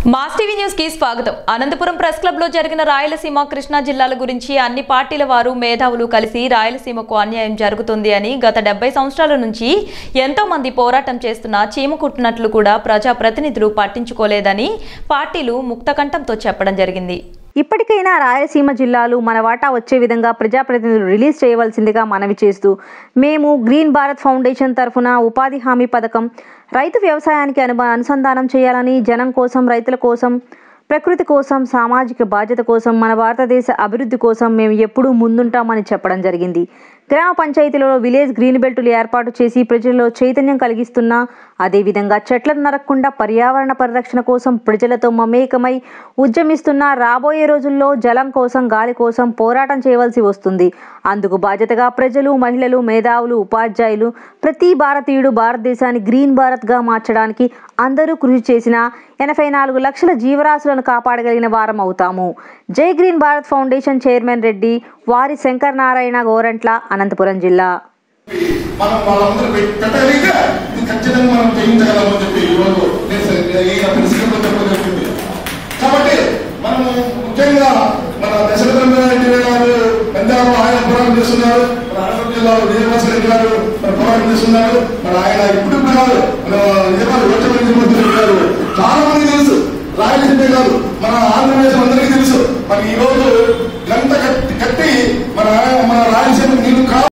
mass TV news కి స్వాగతం Anantapuram press club లో జరిగిన రాయలసీమ కృష్ణా జిల్లాల గురించి అన్ని పార్టీల వారు మేధావులు కలిసి రాయలసీమకు అన్యాయం జరుగుతుంది అని గత డెబ్బై సంవత్సరాల నుంచి ఎంతో మంది పోరాటం చేస్తున్నా చీమ కుట్టినట్లు కూడా ప్రజా ప్రతినిధులు పట్టించుకోలేదని పార్టీలు ముక్తకంఠంతో చెప్పడం జరిగింది ఇప్పటికైనా రాయలసీమ జిల్లాలు మన వాటా వచ్చే విధంగా ప్రజాప్రతినిధులు రిలీజ్ చేయవలసిందిగా మనవి చేస్తూ మేము గ్రీన్ భారత్ ఫౌండేషన్ తరఫున ఉపాధి హామీ పథకం రైతు వ్యవసాయానికి అనుబ అనుసంధానం చేయాలని జనం కోసం రైతుల కోసం ప్రకృతి కోసం సామాజిక బాధ్యత కోసం మన భారతదేశ అభివృద్ధి కోసం మేము ఎప్పుడూ ముందుంటామని చెప్పడం జరిగింది గ్రామ పంచాయతీలలో విలేజ్ గ్రీన్ బెల్టులు ఏర్పాటు చేసి ప్రజల్లో చైతన్యం కలిగిస్తున్నా అదేవిధంగా చెట్లను నరకకుండా పర్యావరణ పరిరక్షణ కోసం ప్రజలతో మమేకమై ఉద్యమిస్తున్న రాబోయే రోజుల్లో జలం కోసం గాలి కోసం పోరాటం చేయవలసి వస్తుంది అందుకు బాధ్యతగా ప్రజలు మహిళలు మేధావులు ఉపాధ్యాయులు ప్రతి భారతీయుడు భారతదేశాన్ని గ్రీన్ భారత్గా మార్చడానికి అందరూ కృషి చేసిన ఎనభై నాలుగు లక్షల జీవరాశులను కాపాడగలిగిన వారం అవుతాము జై Green Bharat Foundation chairman Reddy వారి శంకర్ నారాయణ గోరంట్ల అనంతపురం జిల్లా మనం వాళ్ళందరూ పెట్- పెట్టగలిగితే ఇది ఖచ్చితంగా మనం జయించగలమని చెప్పి ఈరోజు నేను స- ఈ ప్రిన్సిపల్ చెప్పడం జరిగింది కాబట్టి మనము ముఖ్యంగా మన దశరథ రెడ్డి గారు పెద్దాలు ఆయన పోరాటం చేస్తున్నారు మన అనంతపురం జిల్లాలో విజయభాస్కర్ రెడ్డి గారు మన పోరాటం చేస్తున్నారు మన ఆయన ఇప్పుడు ఇప్పుడు కాదు మన విజయవాడ ఓటమి గారు చాలా మంది తెలుసు రాయలసీమ కాదు మన ఆంధ్రప్రదేశ్ అందరికీ తెలుసు మరి ఈ రోజు గంట కట్టి కట్టి మన మన రాయలసీమ నీళ్లు కాదు